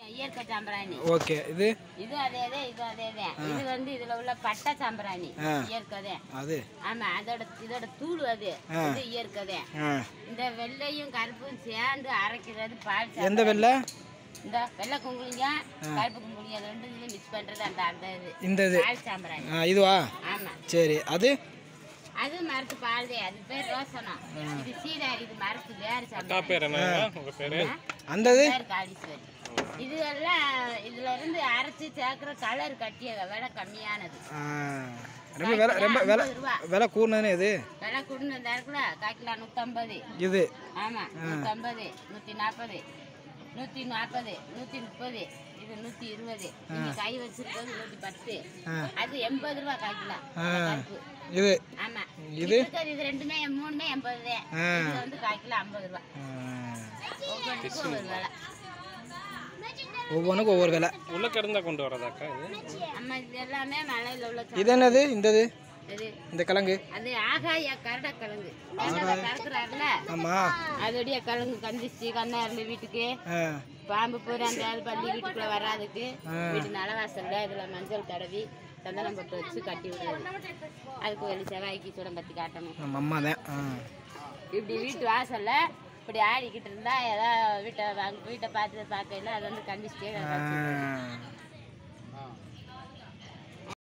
இயற்கை சாம்பிராணி ஓகே இது இது அதே இது அதே இது வந்து இதுல உள்ள பட்டை சாம்பிராணி ஆ. இயற்கை அது ஆமா அதோட இதோட தூள் அது இது இயற்கை ஆ இந்த வெள்ளையும் கருப்பும் சேர்ந்து அரைக்கிறது பால் சாம்பிராணி. எந்த வெள்ளை இந்த வெள்ளை குங்குளியம் கருப்பு குங்குளியம் அது ரெண்டு இதுல மிக்ஸ் பண்றது அந்த அந்த இது இந்த இது பால் சாம்பிராணி ஆ இதுவா ஆமா சரி அது அது மரத்து பால்தே அது பேர் ரோசனம் இது சீதாரி இது மரத்து வேறு சாம்பிராணி பேர் என்ன உங்க பேரு அந்த இது பேர் காளீஸ்வரி இது எல்லாம் இதுல இருந்து அரைச்சு சேர்க்கிற கலர் கட்டிய விலை கம்மியானது ஆ, ரொம்ப விலை ரொம்ப விலை ஐம்பது ரூபா விலை கூடுனதுன்னு இது விலை கொடுன்னு இருக்குல்ல காய்க்கிலா நூற்றம்பது இது ஆமா நூற்றம்பது நூற்றி நாற்பது நூற்றி நாற்பது நூற்றி முப்பது இது நூற்றி இருபது நீங்க கை வச்சிருக்கிறது நூற்றி பத்து ஆ. அது எண்பது ரூபா காய்க்கலாம் கருப்பு இது ஆமா இது? இருக்கிறது இது ரெண்டுமே மூணுமே எண்பது தான் ஆ. இது வந்து காய்க்கிலோ ஐம்பது ரூபா ஆ, ஒவ்வொன்றுக்கும் ஒவ்வொரு விலை ஒவ்வொன்றுக்கும் ஒவ்வொரு விலை உள்ள கிடந்தா கொண்டு வரதாக்கா இது அம்மா இது எல்லாமே மலையில உள்ள இது என்னது இந்த இது இது இந்த கிழங்கு அது ஆகாய கரடக்கிழங்கு கறக்குறாருல ஆமாம் அதோடைய கிழங்கு கந்திச்சு கண்ணா இருந்து வீட்டுக்கு ஆ பாம்பு பூரா அந்த அது பள்ளி வீட்டுக்குள்ள வராதுக்கு வீட்டு நலவாசல்ல இதுல மஞ்சள் தடவி சந்தனம் போட்டு வச்சு கட்டி விடுறது அதுக்கு வெளி செவ்வாய்க்கு சுடம்பத்தி காட்டணும் நம்ம அம்மா தான் ஆ இப்படி வீட்டு வாசல்ல இப்படி ஆடிக்கிட்டு இருந்தா ஏதாவது வீட்டை வாங்க- வீட்டை பார்த்து பார்க்கையில அது வந்து கண்டிச்சுட்டே ஆ.